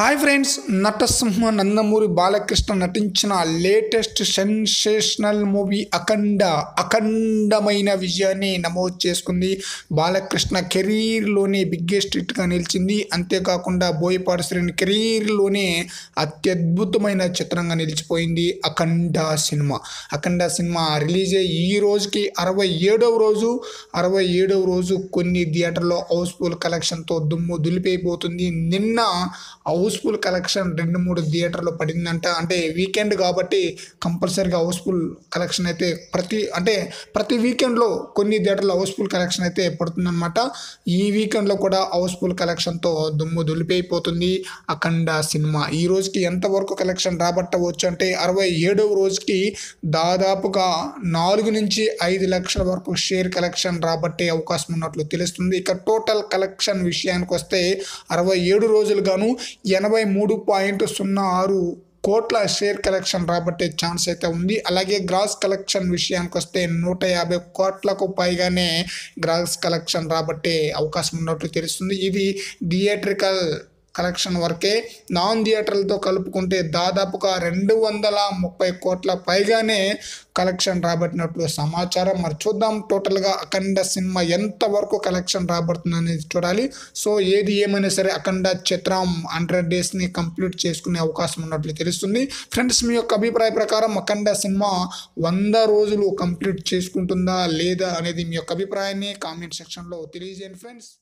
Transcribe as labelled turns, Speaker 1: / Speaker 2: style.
Speaker 1: hi friends నటసింహ నందమూరి బాలకృష్ణ నటించిన latest sensational movie అఖండ అఖండమైన విజయాన్ని నమోదు చేసుకుంది బాలకృష్ణ కెరీర్లోనే బిగ్గెస్ట్ హిట్గా నిలిచింది అంతేకాకుండా బోయపాటి శ్రేణి కెరీర్లోనే అత్యద్భుతమైన చిత్రంగా నిలిచిపోయింది Akhanda cinema Akhanda cinema release అయ్యి ఈ రోజుకి అరవై ఏడవ రోజు అరవై ఏడవ రోజు కొన్ని థియేటర్లో హౌస్ఫుల్ కలెక్షన్తో దుమ్ము దులిపైపోతుంది నిన్న హౌస్ఫుల్ కలెక్షన్ రెండు మూడు థియేటర్లో పడిందంట అంటే వీకెండ్ కాబట్టి కంపల్సరీగా హౌస్ఫుల్ కలెక్షన్ అయితే ప్రతి అంటే ప్రతి వీకెండ్లో కొన్ని థియేటర్లో హౌస్ఫుల్ కలెక్షన్ అయితే పడుతుందన్నమాట ఈ వీకెండ్లో కూడా హౌస్ఫుల్ కలెక్షన్తో దుమ్ము దులిపైపోతుంది అఖండ సినిమా ఈ రోజుకి ఎంతవరకు కలెక్షన్ రాబట్టవచ్చు అంటే అరవై ఏడవ రోజుకి దాదాపుగా నాలుగు నుంచి ఐదు లక్షల వరకు షేర్ కలెక్షన్ రాబట్టే అవకాశం ఉన్నట్లు తెలుస్తుంది ఇక టోటల్ కలెక్షన్ విషయానికి వస్తే అరవై ఏడు రోజులు గాను ఎనభై మూడు పాయింట్ సున్నా ఆరు కోట్ల షేర్ కలెక్షన్ రాబట్టే ఛాన్స్ అయితే ఉంది అలాగే గ్రాస్ కలెక్షన్ విషయానికి వస్తే నూట యాభై కోట్లకు పైగానే గ్రాస్ కలెక్షన్ రాబట్టే అవకాశం ఉన్నట్లు తెలుస్తుంది ఇది థియేట్రికల్ కలెక్షన్ వరకే నాన్ థియేటర్లతో కలుపుకుంటే దాదాపుగా రెండు వందల ముప్పై కోట్ల పైగానే కలెక్షన్ రాబట్టినట్లు సమాచారం మరి చూద్దాం టోటల్గా అఖండ సినిమా ఎంతవరకు కలెక్షన్ రాబడుతుంది అనేది చూడాలి సో ఏది ఏమైనా సరే అఖండ చిత్రం హండ్రెడ్ డేస్ని కంప్లీట్ చేసుకునే అవకాశం ఉన్నట్లు తెలుస్తుంది ఫ్రెండ్స్ మీ యొక్క అభిప్రాయ ప్రకారం అఖండ సినిమా వంద రోజులు కంప్లీట్ చేసుకుంటుందా లేదా అనేది మీ యొక్క అభిప్రాయాన్ని కామెంట్ సెక్షన్లో తెలియజేయండి ఫ్రెండ్స్